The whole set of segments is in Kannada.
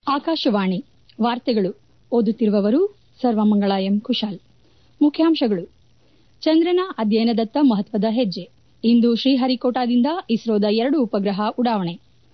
ಆಕಾಶವಾಣಿ ವಾರ್ತೆಗಳು ಓದುತ್ತಿರುವವರು ಸರ್ವಮಂಗಳ ಎಂ ಕುಶಾಲ್ ಮುಖ್ಯಾಂಶಗಳು ಚಂದ್ರನ ಅಧ್ಯಯನದತ್ತ ಮಹತ್ವದ ಹೆಜ್ಜೆ ಇಂದು ಶ್ರೀಹರಿಕೋಟಾದಿಂದ ಇಸ್ರೋದ ಎರಡು ಉಪಗ್ರಹ ಉಡಾವಣೆ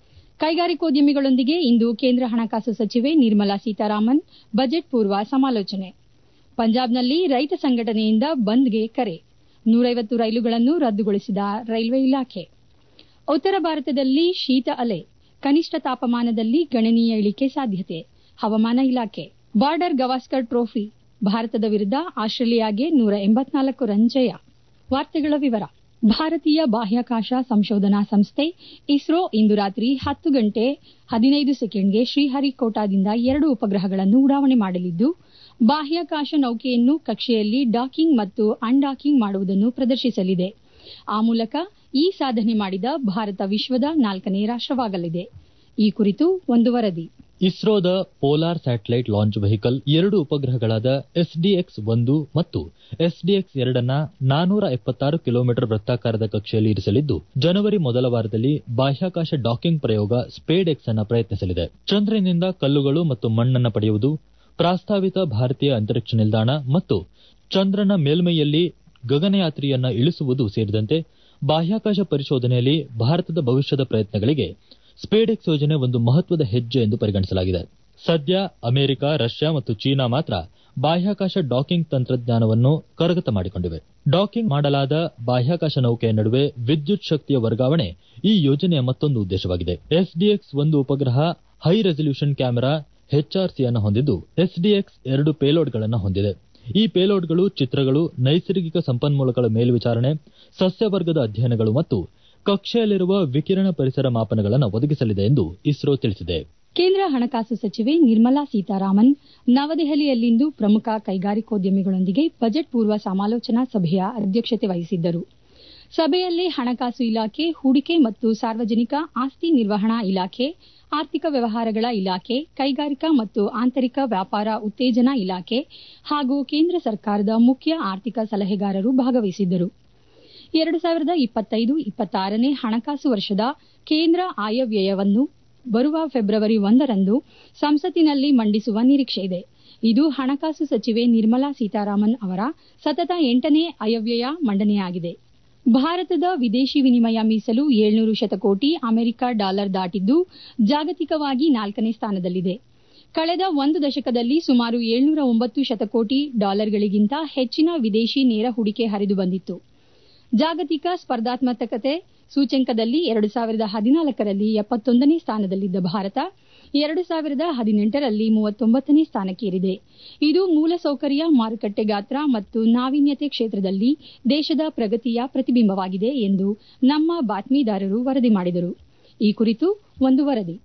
ಕೈಗಾರಿಕೋದ್ಯಮಿಗಳೊಂದಿಗೆ ಇಂದು ಕೇಂದ್ರ ಹಣಕಾಸು ಸಚಿವೆ ನಿರ್ಮಲಾ ಸೀತಾರಾಮನ್ ಬಜೆಟ್ ಪೂರ್ವ ಸಮಾಲೋಚನೆ ಪಂಜಾಬ್ನಲ್ಲಿ ರೈತ ಸಂಘಟನೆಯಿಂದ ಬಂದ್ಗೆ ಕರೆ ನೂರೈವತ್ತು ರೈಲುಗಳನ್ನು ರದ್ದುಗೊಳಿಸಿದ ರೈಲ್ವೆ ಇಲಾಖೆ ಉತ್ತರ ಭಾರತದಲ್ಲಿ ಶೀತ ಅಲೆ ಕನಿಷ್ಠ ತಾಪಮಾನದಲ್ಲಿ ಗಣನೀಯ ಇಳಿಕೆ ಸಾಧ್ಯತೆ ಹವಾಮಾನ ಇಲಾಖೆ ಬಾರ್ಡರ್ ಗವಾಸ್ಕರ್ ಟ್ರೋಫಿ ಭಾರತದ ವಿರುದ್ಧ ಆಸ್ಟ್ರೇಲಿಯಾಗೆ ನೂರ ಎಂಬತ್ನಾಲ್ಕು ರನ್ ಜಯ ವಾರ್ತೆಗಳ ವಿವರ ಭಾರತೀಯ ಬಾಹ್ಯಾಕಾಶ ಸಂಶೋಧನಾ ಸಂಸ್ಥೆ ಇಸ್ರೋ ಇಂದು ರಾತ್ರಿ ಹತ್ತು ಗಂಟೆ ಹದಿನೈದು ಸೆಕೆಂಡ್ಗೆ ಶ್ರೀಹರಿಕೋಟಾದಿಂದ ಎರಡು ಉಪಗ್ರಹಗಳನ್ನು ಉಡಾವಣೆ ಮಾಡಲಿದ್ದು ಬಾಹ್ಯಾಕಾಶ ನೌಕೆಯನ್ನು ಕಕ್ಷೆಯಲ್ಲಿ ಡಾಕಿಂಗ್ ಮತ್ತು ಅನ್ಡಾಕಿಂಗ್ ಮಾಡುವುದನ್ನು ಪ್ರದರ್ಶಿಸಲಿದೆ ಆ ಮೂಲಕ ಈ ಸಾಧನೆ ಮಾಡಿದ ಭಾರತ ವಿಶ್ವದ ನಾಲ್ಕನೇ ರಾಷ್ಟವಾಗಲಿದೆ ಈ ಕುರಿತು ಒಂದು ವರದಿ ಇಸ್ರೋದ ಪೋಲಾರ್ ಸ್ಯಾಟಲೈಟ್ ಲಾಂಚ್ ವೆಹಿಕಲ್ ಎರಡು ಉಪಗ್ರಹಗಳಾದ ಎಸ್ಡಿಎಕ್ಸ್ ಒಂದು ಮತ್ತು ಎಸ್ಡಿಎಕ್ಸ್ ಎರಡನ್ನ ನಾನೂರ ಎಪ್ಪತ್ತಾರು ಕಿಲೋಮೀಟರ್ ವೃತ್ತಾಕಾರದ ಕಕ್ಷೆಯಲ್ಲಿ ಇರಿಸಲಿದ್ದು ಜನವರಿ ಮೊದಲ ವಾರದಲ್ಲಿ ಬಾಹ್ಯಾಕಾಶ ಡಾಕಿಂಗ್ ಪ್ರಯೋಗ ಸ್ಪೇಡ್ ಎಕ್ಸ್ ಅನ್ನ ಪ್ರಯತ್ನಿಸಲಿದೆ ಚಂದ್ರನಿಂದ ಕಲ್ಲುಗಳು ಮತ್ತು ಮಣ್ಣನ್ನು ಪಡೆಯುವುದು ಪ್ರಾಸ್ತಾವಿತ ಭಾರತೀಯ ಅಂತರಿಕ್ಷ ನಿಲ್ದಾಣ ಮತ್ತು ಚಂದ್ರನ ಮೇಲ್ಮೈಯಲ್ಲಿ ಗಗನಯಾತ್ರಿಯನ್ನ ಇಳಿಸುವುದು ಸೇರಿದಂತೆ ಬಾಹ್ಯಾಕಾಶ ಪರಿಶೋಧನೆಯಲ್ಲಿ ಭಾರತದ ಭವಿಷ್ಯದ ಪ್ರಯತ್ನಗಳಿಗೆ ಸ್ಪೇಡೆಕ್ಸ್ ಯೋಜನೆ ಒಂದು ಮಹತ್ವದ ಹೆಜ್ಜೆ ಎಂದು ಪರಿಗಣಿಸಲಾಗಿದೆ ಸದ್ಯ ಅಮೆರಿಕ ರಷ್ಯಾ ಮತ್ತು ಚೀನಾ ಮಾತ್ರ ಬಾಹ್ಯಾಕಾಶ ಡಾಕಿಂಗ್ ತಂತ್ರಜ್ಞಾನವನ್ನು ಕರಗತ ಮಾಡಿಕೊಂಡಿವೆ ಡಾಕಿಂಗ್ ಮಾಡಲಾದ ಬಾಹ್ಯಾಕಾಶ ನೌಕೆಯ ನಡುವೆ ವಿದ್ಯುತ್ ಶಕ್ತಿಯ ವರ್ಗಾವಣೆ ಈ ಯೋಜನೆಯ ಮತ್ತೊಂದು ಉದ್ದೇಶವಾಗಿದೆ ಎಸ್ಡಿಎಕ್ಸ್ ಒಂದು ಉಪಗ್ರಹ ಹೈ ರೆಸಲ್ಯೂಷನ್ ಕ್ಯಾಮೆರಾ ಹೆಚ್ಆರ್ಸಿಯನ್ನು ಹೊಂದಿದ್ದು ಎಸ್ಡಿಎಕ್ಸ್ ಎರಡು ಪೇಲೋಡ್ಗಳನ್ನು ಹೊಂದಿದೆ ಈ ಪೇಲೋಡ್ಗಳು ಚಿತ್ರಗಳು ನೈಸರ್ಗಿಕ ಸಂಪನ್ಮೂಲಗಳ ಮೇಲ್ವಿಚಾರಣೆ ಸಸ್ಯವರ್ಗದ ಅಧ್ಯಯನಗಳು ಮತ್ತು ಕಕ್ಷೆಯಲ್ಲಿರುವ ವಿಕಿರಣ ಪರಿಸರ ಮಾಪನಗಳನ್ನು ಒದಗಿಸಲಿದೆ ಎಂದು ಇಸ್ರೋ ತಿಳಿಸಿದೆ ಕೇಂದ್ರ ಹಣಕಾಸು ಸಚಿವೆ ನಿರ್ಮಲಾ ಸೀತಾರಾಮನ್ ನವದೆಹಲಿಯಲ್ಲಿಂದು ಪ್ರಮುಖ ಕೈಗಾರಿಕೋದ್ಯಮಿಗಳೊಂದಿಗೆ ಬಜೆಟ್ ಪೂರ್ವ ಸಮಾಲೋಚನಾ ಸಭೆಯ ಅಧ್ಯಕ್ಷತೆ ವಹಿಸಿದ್ದರು ಸಭೆಯಲ್ಲಿ ಹಣಕಾಸು ಇಲಾಖೆ ಹೂಡಿಕೆ ಮತ್ತು ಸಾರ್ವಜನಿಕ ಆಸ್ತಿ ನಿರ್ವಹಣಾ ಇಲಾಖೆ ಆರ್ಥಿಕ ವ್ಯವಹಾರಗಳ ಇಲಾಖೆ ಕೈಗಾರಿಕಾ ಮತ್ತು ಆಂತರಿಕ ವ್ಯಾಪಾರ ಉತ್ತೇಜನಾ ಇಲಾಖೆ ಹಾಗೂ ಕೇಂದ್ರ ಸರ್ಕಾರದ ಮುಖ್ಯ ಆರ್ಥಿಕ ಸಲಹೆಗಾರರು ಭಾಗವಹಿಸಿದ್ದರು ಎರಡು ಸಾವಿರದ ಇಪ್ಪತ್ತೈದು ಇಪ್ಪತ್ತಾರನೇ ಹಣಕಾಸು ವರ್ಷದ ಕೇಂದ್ರ ಆಯವ್ಯಯವನ್ನು ಬರುವ ಫೆಬ್ರವರಿ ಒಂದರಂದು ಸಂಸತ್ತಿನಲ್ಲಿ ಮಂಡಿಸುವ ನಿರೀಕ್ಷೆಯಿದೆ ಇದು ಹಣಕಾಸು ಸಚಿವೆ ನಿರ್ಮಲಾ ಸೀತಾರಾಮನ್ ಅವರ ಸತತ ಎಂಟನೇ ಆಯವ್ಯಯ ಮಂಡನೆಯಾಗಿದೆ ಭಾರತದ ವಿದೇಶಿ ವಿನಿಮಯ ಮೀಸಲು ಏಳ್ನೂರು ಶತಕೋಟಿ ಅಮೆರಿಕ ಡಾಲರ್ ದಾಟಿದ್ದು ಜಾಗತಿಕವಾಗಿ ನಾಲ್ಕನೇ ಸ್ಥಾನದಲ್ಲಿದೆ ಕಳೆದ ಒಂದು ದಶಕದಲ್ಲಿ ಸುಮಾರು ಏಳ್ನೂರ ಒಂಬತ್ತು ಶತಕೋಟಿ ಡಾಲರ್ಗಳಿಗಿಂತ ಹೆಚ್ಚಿನ ವಿದೇಶಿ ನೇರ ಹೂಡಿಕೆ ಹರಿದು ಬಂದಿತ್ತು ಜಾಗತಿಕ ಸ್ಪರ್ಧಾತ್ಮಕತೆ ಸೂಚ್ಯಂಕದಲ್ಲಿ ಎರಡು ಸಾವಿರದ ಹದಿನಾಲ್ಕರಲ್ಲಿ ಎಪ್ಪತ್ತೊಂದನೇ ಸ್ಥಾನದಲ್ಲಿದ್ದ ಭಾರತ ಎರಡು ಸಾವಿರದ ಹದಿನೆಂಟರಲ್ಲಿ ಮೂವತ್ತೊಂಬತ್ತನೇ ಸ್ಥಾನಕ್ಕೇರಿದೆ ಇದು ಮೂಲಸೌಕರ್ಯ ಮಾರುಕಟ್ಟೆ ಗಾತ್ರ ಮತ್ತು ನಾವೀನ್ಯತೆ ಕ್ಷೇತ್ರದಲ್ಲಿ ದೇಶದ ಪ್ರಗತಿಯ ಪ್ರತಿಬಿಂಬವಾಗಿದೆ ಎಂದು ನಮ್ಮ ಬಾತ್ಮೀದಾರರು ವರದಿ ಮಾಡಿದರು ಈ ಕುರಿತು ಒಂದು ವರದಿ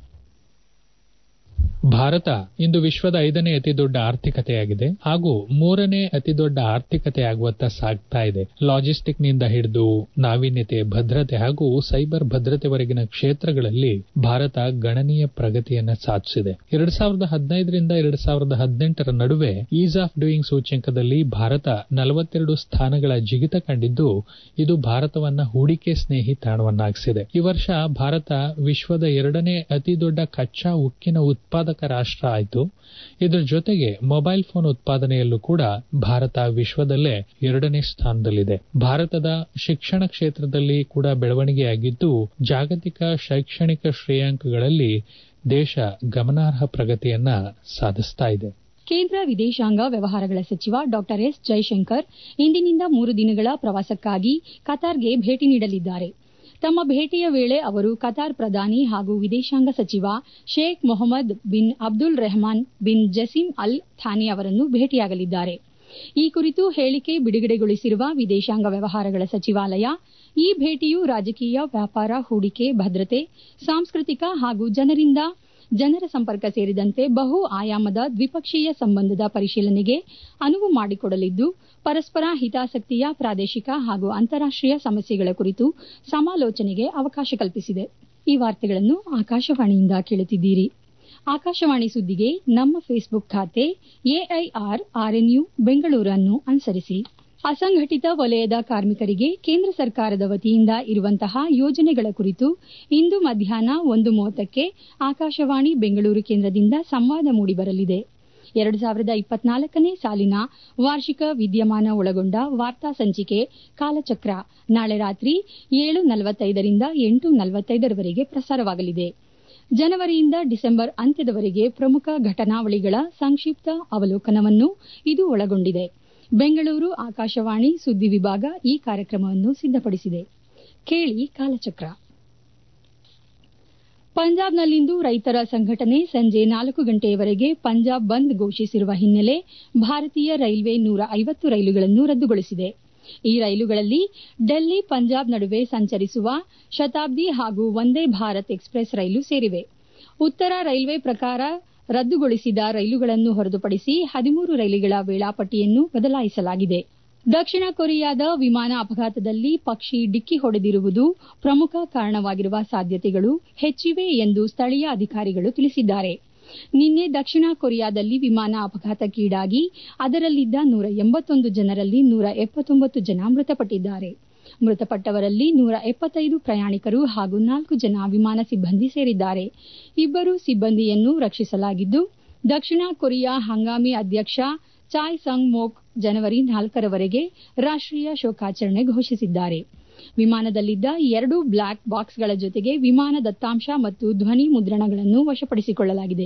ಭಾರತ ಇಂದು ವಿಶ್ವದ ಐದನೇ ಅತಿದೊಡ್ಡ ಆರ್ಥಿಕತೆಯಾಗಿದೆ ಹಾಗೂ ಮೂರನೇ ಅತಿದೊಡ್ಡ ಆರ್ಥಿಕತೆಯಾಗುವತ್ತ ಸಾಗ್ತಾ ಇದೆ ಲಾಜಿಸ್ಟಿಕ್ ನಿಂದ ಹಿಡಿದು ನಾವೀನ್ಯತೆ ಭದ್ರತೆ ಹಾಗೂ ಸೈಬರ್ ಭದ್ರತೆವರೆಗಿನ ಕ್ಷೇತ್ರಗಳಲ್ಲಿ ಭಾರತ ಗಣನೀಯ ಪ್ರಗತಿಯನ್ನ ಸಾಧಿಸಿದೆ ಎರಡ್ ಸಾವಿರದ ಹದಿನೈದರಿಂದ ಎರಡ್ ಸಾವಿರದ ಹದಿನೆಂಟರ ನಡುವೆ ಈಸ್ ಆಫ್ ಡೂಯಿಂಗ್ ಸೂಚ್ಯಂಕದಲ್ಲಿ ಭಾರತ ನಲವತ್ತೆರಡು ಸ್ಥಾನಗಳ ಜಿಗಿತ ಕಂಡಿದ್ದು ಇದು ಭಾರತವನ್ನ ಹೂಡಿಕೆ ಸ್ನೇಹಿ ತಾಣವನ್ನಾಗಿಸಿದೆ ಈ ವರ್ಷ ಭಾರತ ವಿಶ್ವದ ಎರಡನೇ ಅತಿದೊಡ್ಡ ಕಚ್ಚಾ ಉಕ್ಕಿನ ಉತ್ಪಾದಕ ರಾಷ್ಟ್ರ ಆಯಿತು ಇದರ ಜೊತೆಗೆ ಮೊಬೈಲ್ ಫೋನ್ ಉತ್ಪಾದನೆಯಲ್ಲೂ ಕೂಡ ಭಾರತ ವಿಶ್ವದಲ್ಲೇ ಎರಡನೇ ಸ್ಥಾನದಲ್ಲಿದೆ ಭಾರತದ ಶಿಕ್ಷಣ ಕ್ಷೇತ್ರದಲ್ಲಿ ಕೂಡ ಬೆಳವಣಿಗೆಯಾಗಿದ್ದು ಜಾಗತಿಕ ಶೈಕ್ಷಣಿಕ ಶ್ರೇಯಾಂಕಗಳಲ್ಲಿ ದೇಶ ಗಮನಾರ್ಹ ಪ್ರಗತಿಯನ್ನ ಸಾಧಿಸ್ತಾ ಇದೆ ಕೇಂದ್ರ ವಿದೇಶಾಂಗ ವ್ಯವಹಾರಗಳ ಸಚಿವ ಡಾ ಎಸ್ ಜೈಶಂಕರ್ ಇಂದಿನಿಂದ ಮೂರು ದಿನಗಳ ಪ್ರವಾಸಕ್ಕಾಗಿ ಕತಾರ್ಗೆ ಭೇಟಿ ನೀಡಲಿದ್ದಾರೆ ತಮ್ಮ ಭೇಟಿಯ ವೇಳೆ ಅವರು ಕತಾರ್ ಪ್ರಧಾನಿ ಹಾಗೂ ವಿದೇಶಾಂಗ ಸಚಿವ Sheikh Mohammed bin Abdul Rahman bin Jassim Al Thani ಅವರನ್ನು ಭೇಟಿಯಾಗಲಿದ್ದಾರೆ ಈ ಕುರಿತು ಹೇಳಿಕೆ ಬಿಡುಗಡೆಗೊಳಿಸಿರುವ ವಿದೇಶಾಂಗ ವ್ಯವಹಾರಗಳ ಸಚಿವಾಲಯ ಈ ಭೇಟಿಯು ರಾಜಕೀಯ ವ್ಯಾಪಾರ ಹೂಡಿಕೆ ಭದ್ರತೆ ಸಾಂಸ್ಕೃತಿಕ ಹಾಗೂ ಜನರಿಂದ ಜನರ ಸಂಪರ್ಕ ಸೇರಿದಂತೆ ಬಹು ಆಯಾಮದ ದ್ವಿಪಕ್ಷೀಯ ಸಂಬಂಧದ ಪರಿಶೀಲನೆಗೆ ಅನುವು ಮಾಡಿಕೊಡಲಿದ್ದು ಪರಸ್ಪರ ಹಿತಾಸಕ್ತಿಯ ಪ್ರಾದೇಶಿಕ ಹಾಗೂ ಅಂತಾರಾಷ್ಟೀಯ ಸಮಸ್ಯೆಗಳ ಕುರಿತು ಸಮಾಲೋಚನೆಗೆ ಅವಕಾಶ ಕಲ್ಪಿಸಿದೆ ಈ ವಾರ್ತೆಗಳನ್ನು ಆಕಾಶವಾಣಿಯಿಂದ ಕೇಳುತ್ತಿದ್ದೀರಿ ಆಕಾಶವಾಣಿ ಸುದ್ದಿಗೆ ನಮ್ಮ ಫೇಸ್ಬುಕ್ ಖಾತೆ ಎಐಆರ್ ಆರ್ಎನ್ಯು ಬೆಂಗಳೂರನ್ನು ಅನುಸರಿಸಿ ಅಸಂಘಟಿತ ವಲಯದ ಕಾರ್ಮಿಕರಿಗೆ ಕೇಂದ್ರ ಸರ್ಕಾರದ ವತಿಯಿಂದ ಇರುವಂತಹ ಯೋಜನೆಗಳ ಕುರಿತು ಇಂದು ಮಧ್ಯಾಹ್ನ ಒಂದು ಮೂವತ್ತಕ್ಕೆ ಆಕಾಶವಾಣಿ ಬೆಂಗಳೂರು ಕೇಂದ್ರದಿಂದ ಸಂವಾದ ಮೂಡಿಬರಲಿದೆ ಎರಡು ಸಾವಿರದ ಇಪ್ಪತ್ನಾಲ್ಕನೇ ಸಾಲಿನ ವಾರ್ಷಿಕ ವಿದ್ಯಮಾನ ಒಳಗೊಂಡ ವಾರ್ತಾ ಸಂಚಿಕೆ ಕಾಲಚಕ್ರ ನಾಳೆ ರಾತ್ರಿ ಏಳು ನಲವತ್ತೈದರಿಂದ ಎಂಟು ನಲವತ್ತೈದರವರೆಗೆ ಪ್ರಸಾರವಾಗಲಿದೆ ಜನವರಿಯಿಂದ ಡಿಸೆಂಬರ್ ಅಂತ್ಯದವರೆಗೆ ಪ್ರಮುಖ ಘಟನಾವಳಿಗಳ ಸಂಕ್ಷಿಪ್ತ ಅವಲೋಕನವನ್ನು ಇದು ಒಳಗೊಂಡಿದೆ ಬೆಂಗಳೂರು ಆಕಾಶವಾಣಿ ಸುದ್ದಿ ವಿಭಾಗ ಈ ಕಾರ್ಯಕ್ರಮವನ್ನು ಸಿದ್ದಪಡಿಸಿದೆ ಕೇಳಿ ಕಾಲಚಕ್ರ ಪಂಜಾಬ್ನಲ್ಲಿಂದು ರೈತರ ಸಂಘಟನೆ ಸಂಜೆ ನಾಲ್ಕು ಗಂಟೆಯವರೆಗೆ ಪಂಜಾಬ್ ಬಂದ್ ಘೋಷಿಸಿರುವ ಹಿನ್ನೆಲೆ ಭಾರತೀಯ ರೈಲ್ವೆ ನೂರ ಐವತ್ತು ರೈಲುಗಳನ್ನು ರದ್ದುಗೊಳಿಸಿದೆ ಈ ರೈಲುಗಳಲ್ಲಿ ಡೆಲ್ಲಿ ಪಂಜಾಬ್ ನಡುವೆ ಸಂಚರಿಸುವ ಶತಾಬ್ದಿ ಹಾಗೂ ವಂದೇ ಭಾರತ್ ಎಕ್ಸ್ಪ್ರೆಸ್ ರೈಲು ಸೇರಿವೆ ಉತ್ತರ ರೈಲ್ವೆ ಪ್ರಕಾರ ರದ್ದುಗೊಳಿಸಿದ ರೈಲುಗಳನ್ನು ಹೊರತುಪಡಿಸಿ ಹದಿಮೂರು ರೈಲುಗಳ ವೇಳಾಪಟ್ಟಿಯನ್ನು ಬದಲಾಯಿಸಲಾಗಿದೆ ದಕ್ಷಿಣ ಕೊರಿಯಾದ ವಿಮಾನ ಅಪಘಾತದಲ್ಲಿ ಪಕ್ಷಿ ಡಿಕ್ಕಿ ಹೊಡೆದಿರುವುದು ಪ್ರಮುಖ ಕಾರಣವಾಗಿರುವ ಸಾಧ್ಯತೆಗಳು ಹೆಚ್ಚಿವೆ ಎಂದು ಸ್ಥಳೀಯ ಅಧಿಕಾರಿಗಳು ತಿಳಿಸಿದ್ದಾರೆ ನಿನ್ನೆ ದಕ್ಷಿಣ ಕೊರಿಯಾದಲ್ಲಿ ವಿಮಾನ ಅಪಘಾತಕ್ಕೀಡಾಗಿ ಅದರಲ್ಲಿದ್ದ ನೂರ ಎಂಬತ್ತೊಂದು ಜನರಲ್ಲಿ ನೂರ ಎಪ್ಪತ್ತೊಂಬತ್ತು ಜನ ಮೃತಪಟ್ಟಿದ್ದಾರೆ ಮೃತಪಟ್ಟವರಲ್ಲಿ ನೂರ ಎಪ್ಪತ್ತೈದು ಪ್ರಯಾಣಿಕರು ಹಾಗೂ ನಾಲ್ಕು ಜನ ವಿಮಾನ ಸಿಬ್ಬಂದಿ ಸೇರಿದ್ದಾರೆ ಇಬ್ಬರು ಸಿಬ್ಬಂದಿಯನ್ನು ರಕ್ಷಿಸಲಾಗಿದ್ದು ದಕ್ಷಿಣ ಕೊರಿಯಾ ಹಂಗಾಮಿ ಅಧ್ಯಕ್ಷ ಚಾಯ್ ಸಂಗ್ ಮೋಕ್ ಜನವರಿ ನಾಲ್ಕರವರೆಗೆ ರಾಷ್ಟೀಯ ಶೋಕಾಚರಣೆ ಘೋಷಿಸಿದ್ದಾರೆ ವಿಮಾನದಲ್ಲಿದ್ದ ಎರಡು ಬ್ಲಾಕ್ ಬಾಕ್ಸ್ಗಳ ಜೊತೆಗೆ ವಿಮಾನ ದತ್ತಾಂಶ ಮತ್ತು ಧ್ವನಿ ಮುದ್ರಣಗಳನ್ನು ವಶಪಡಿಸಿಕೊಳ್ಳಲಾಗಿದೆ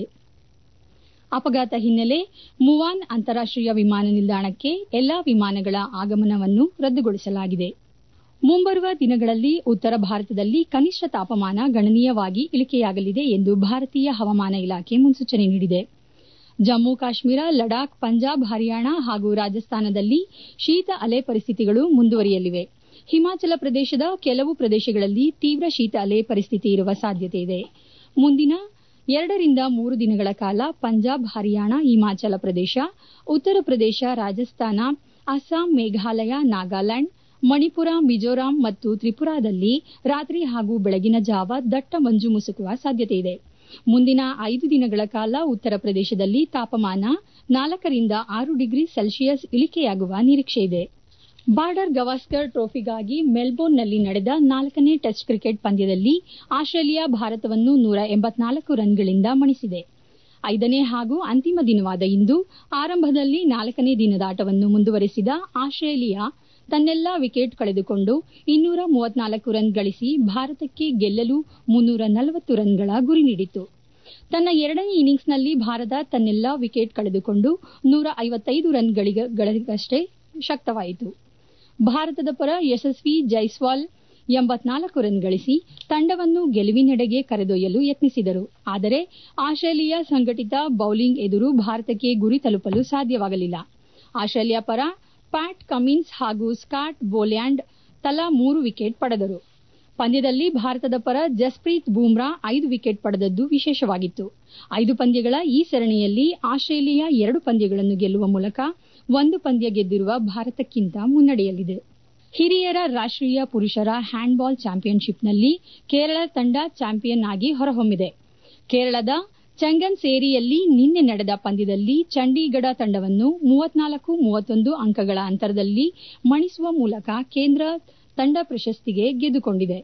ಅಪಘಾತ ಹಿನ್ನೆಲೆ ಮುವಾನ್ ಅಂತಾರಾಷ್ಟೀಯ ವಿಮಾನ ನಿಲ್ದಾಣಕ್ಕೆ ಎಲ್ಲಾ ವಿಮಾನಗಳ ಆಗಮನವನ್ನು ರದ್ದುಗೊಳಿಸಲಾಗಿದೆ ಮುಂಬರುವ ದಿನಗಳಲ್ಲಿ ಉತ್ತರ ಭಾರತದಲ್ಲಿ ಕನಿಷ್ಠ ತಾಪಮಾನ ಗಣನೀಯವಾಗಿ ಇಳಿಕೆಯಾಗಲಿದೆ ಎಂದು ಭಾರತೀಯ ಹವಾಮಾನ ಇಲಾಖೆ ಮುನ್ಸೂಚನೆ ನೀಡಿದೆ ಜಮ್ಮು ಕಾಶ್ಮೀರ ಲಡಾಖ್ ಪಂಜಾಬ್ ಹರಿಯಾಣ ಹಾಗೂ ರಾಜಸ್ಥಾನದಲ್ಲಿ ಶೀತ ಅಲೆ ಪರಿಸ್ಥಿತಿಗಳು ಮುಂದುವರಿಯಲಿವೆ ಹಿಮಾಚಲ ಪ್ರದೇಶದ ಕೆಲವು ಪ್ರದೇಶಗಳಲ್ಲಿ ತೀವ್ರ ಶೀತ ಅಲೆ ಪರಿಸ್ಥಿತಿ ಇರುವ ಸಾಧ್ಯತೆಯಿದೆ ಮುಂದಿನ ಎರಡರಿಂದ ಮೂರು ದಿನಗಳ ಕಾಲ ಪಂಜಾಬ್ ಹರಿಯಾಣ ಹಿಮಾಚಲ ಪ್ರದೇಶ ಉತ್ತರ ಪ್ರದೇಶ ರಾಜಸ್ಥಾನ ಅಸ್ಸಾಂ ಮೇಘಾಲಯ ನಾಗಾಲ್ಯಾಂಡ್ ಮಣಿಪುರ ಮಿಜೋರಾಂ ಮತ್ತು ತ್ರಿಪುರಾದಲ್ಲಿ ರಾತ್ರಿ ಹಾಗೂ ಬೆಳಗಿನ ಜಾವ ದಟ್ಟ ಮಂಜು ಮುಸುಕುವ ಸಾಧ್ಯತೆಯಿದೆ ಮುಂದಿನ ಐದು ದಿನಗಳ ಕಾಲ ಉತ್ತರ ಪ್ರದೇಶದಲ್ಲಿ ತಾಪಮಾನ ನಾಲ್ಕರಿಂದ ಆರು ಡಿಗ್ರಿ ಸೆಲ್ಸಿಯಸ್ ಇಳಿಕೆಯಾಗುವ ನಿರೀಕ್ಷೆಯಿದೆ ಬಾರ್ಡರ್ ಗವಾಸ್ಕರ್ ಟ್ರೋಫಿಗಾಗಿ ಮೆಲ್ಬೋರ್ನ್ನಲ್ಲಿ ನಡೆದ ನಾಲ್ಕನೇ ಟೆಸ್ಟ್ ಕ್ರಿಕೆಟ್ ಪಂದ್ಯದಲ್ಲಿ ಆಸ್ಟ್ರೇಲಿಯಾ ಭಾರತವನ್ನು ನೂರ ಎಂಬತ್ನಾಲ್ಕು ರನ್ಗಳಿಂದ ಮಣಿಸಿದೆ ಐದನೇ ಹಾಗೂ ಅಂತಿಮ ದಿನವಾದ ಇಂದು ಆರಂಭದಲ್ಲಿ ನಾಲ್ಕನೇ ದಿನದಾಟವನ್ನು ಮುಂದುವರೆಸಿದ ಆಸ್ಟ್ರೇಲಿಯಾ ತನ್ನೆಲ್ಲಾ ವಿಕೆಟ್ ಕಳೆದುಕೊಂಡು ಇನ್ನೂರ ಮೂವತ್ನಾಲ್ಕು ರನ್ ಗಳಿಸಿ ಭಾರತಕ್ಕೆ ಗೆಲ್ಲಲು ಮುನ್ನೂರ ನಲವತ್ತು ರನ್ಗಳ ಗುರಿ ನೀಡಿತು ತನ್ನ ಎರಡನೇ ಇನ್ನಿಂಗ್ಸ್ನಲ್ಲಿ ಭಾರತ ತನ್ನೆಲ್ಲಾ ವಿಕೆಟ್ ಕಳೆದುಕೊಂಡು ನೂರ ಐವತ್ತೈದು ರನ್ಗಳಿಗಷ್ಟೇ ಶಕ್ತವಾಯಿತು ಭಾರತದ ಪರ ಯಶಸ್ವಿ ಜೈಸ್ವಾಲ್ ಎಂಬತ್ನಾಲ್ಕು ರನ್ ಗಳಿಸಿ ತಂಡವನ್ನು ಗೆಲುವಿನೆಡೆಗೆ ಕರೆದೊಯ್ಯಲು ಯತ್ನಿಸಿದರು ಆದರೆ ಆಸ್ಟ್ರೇಲಿಯಾ ಸಂಘಟಿತ ಬೌಲಿಂಗ್ ಎದುರು ಭಾರತಕ್ಕೆ ಗುರಿ ತಲುಪಲು ಸಾಧ್ಯವಾಗಲಿಲ್ಲ ಆಸ್ಟ್ರೇಲಿಯಾ ಪರ ಪ್ಯಾಟ್ ಕಮಿನ್ಸ್ ಹಾಗೂ ಸ್ಕಾಟ್ ಬೋಲ್ಯಾಂಡ್ ತಲಾ ಮೂರು ವಿಕೆಟ್ ಪಡೆದರು ಪಂದ್ಯದಲ್ಲಿ ಭಾರತದ ಪರ ಜಸ್ಪ್ರೀತ್ ಬೂಮ್ರಾ ಐದು ವಿಕೆಟ್ ಪಡೆದದ್ದು ವಿಶೇಷವಾಗಿತ್ತು ಐದು ಪಂದ್ಯಗಳ ಈ ಸರಣಿಯಲ್ಲಿ ಆಸ್ಟ್ರೇಲಿಯಾ ಎರಡು ಪಂದ್ಯಗಳನ್ನು ಗೆಲ್ಲುವ ಮೂಲಕ ಒಂದು ಪಂದ್ಯ ಗೆದ್ದಿರುವ ಭಾರತಕ್ಕಿಂತ ಮುನ್ನಡೆಯಲ್ಲಿದೆ ಹಿರಿಯರ ರಾಷ್ಟೀಯ ಪುರುಷರ ಹ್ಯಾಂಡ್ಬಾಲ್ ಚಾಂಪಿಯನ್ಶಿಪ್ನಲ್ಲಿ ಕೇರಳ ತಂಡ ಚಾಂಪಿಯನ್ ಆಗಿ ಹೊರಹೊಮ್ಮಿದೆ ಕೇರಳದ ಚಂಗನ್ಸೇರಿಯಲ್ಲಿ ನಿನ್ನೆ ನಡೆದ ಪಂದ್ಯದಲ್ಲಿ ಚಂಡೀಗಢ ತಂಡವನ್ನು ಮೂವತ್ನಾಲ್ಕು ಮೂವತ್ತೊಂದು ಅಂಕಗಳ ಅಂತರದಲ್ಲಿ ಮಣಿಸುವ ಮೂಲಕ ಕೇಂದ್ರ ತಂಡ ಪ್ರಶಸ್ತಿಗೆ ಗೆದ್ದುಕೊಂಡಿದೆ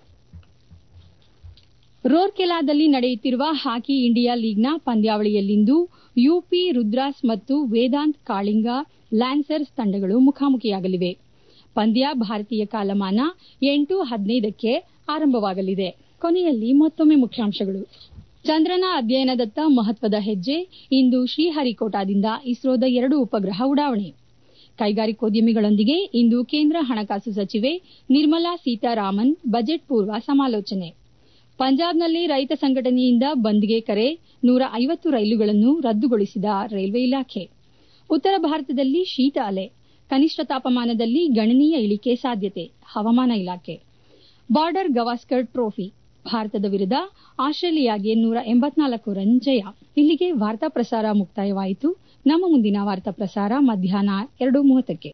ರೋರ್ಕೆಲಾದಲ್ಲಿ ನಡೆಯುತ್ತಿರುವ ಹಾಕಿ ಇಂಡಿಯಾ ಲೀಗ್ನ ಪಂದ್ಯಾವಳಿಯಲ್ಲಿಂದು ಯುಪಿ ರುದ್ರಾಸ್ ಮತ್ತು ವೇದಾಂತ್ ಕಾಳಿಂಗ ಲ್ಯಾನ್ಸರ್ಸ್ ತಂಡಗಳು ಮುಖಾಮುಖಿಯಾಗಲಿವೆ ಪಂದ್ಯ ಭಾರತೀಯ ಕಾಲಮಾನ ಎಂಟು ಹದಿನೈದಕ್ಕೆ ಆರಂಭವಾಗಲಿದೆ ಕೊನೆಯಲ್ಲಿ ಮತ್ತೊಮ್ಮೆ ಮುಖ್ಯಾಂಶಗಳು ಚಂದ್ರನ ಅಧ್ಯಯನದತ್ತ ಮಹತ್ವದ ಹೆಜ್ಜೆ ಇಂದು ಶ್ರೀಹರಿಕೋಟಾದಿಂದ ಇಸ್ರೋದ ಎರಡು ಉಪಗ್ರಹ ಉಡಾವಣೆ ಕೈಗಾರಿಕೋದ್ಯಮಿಗಳೊಂದಿಗೆ ಇಂದು ಕೇಂದ್ರ ಹಣಕಾಸು ಸಚಿವೆ ನಿರ್ಮಲಾ ಸೀತಾರಾಮನ್ ಬಜೆಟ್ ಪೂರ್ವ ಸಮಾಲೋಚನೆ ಪಂಜಾಬ್ನಲ್ಲಿ ರೈತ ಸಂಘಟನೆಯಿಂದ ಬಂದ್ಗೆ ಕರೆ ನೂರ ಐವತ್ತು ರೈಲುಗಳನ್ನು ರದ್ದುಗೊಳಿಸಿದ ರೈಲ್ವೆ ಇಲಾಖೆ ಉತ್ತರ ಭಾರತದಲ್ಲಿ ಶೀತ ಅಲೆ ಕನಿಷ್ಠ ತಾಪಮಾನದಲ್ಲಿ ಗಣನೀಯ ಇಳಿಕೆ ಸಾಧ್ಯತೆ ಹವಾಮಾನ ಇಲಾಖೆ ಬಾರ್ಡರ್ ಗವಾಸ್ಕರ್ ಟ್ರೋಫಿ ಭಾರತದ ವಿರುದ್ಧ ಆಸ್ಟ್ರೇಲಿಯಾಗೆ ನೂರ ಎಂಬತ್ನಾಲ್ಕು ರನ್ ಜಯ ಇಲ್ಲಿಗೆ ವಾರ್ತಾ ಪ್ರಸಾರ ಮುಕ್ತಾಯವಾಯಿತು ನಮ್ಮ ಮುಂದಿನ ವಾರ್ತಾ ಪ್ರಸಾರ ಮಧ್ಯಾಹ್ನ ಎರಡು ಮೂವತ್ತಕ್ಕೆ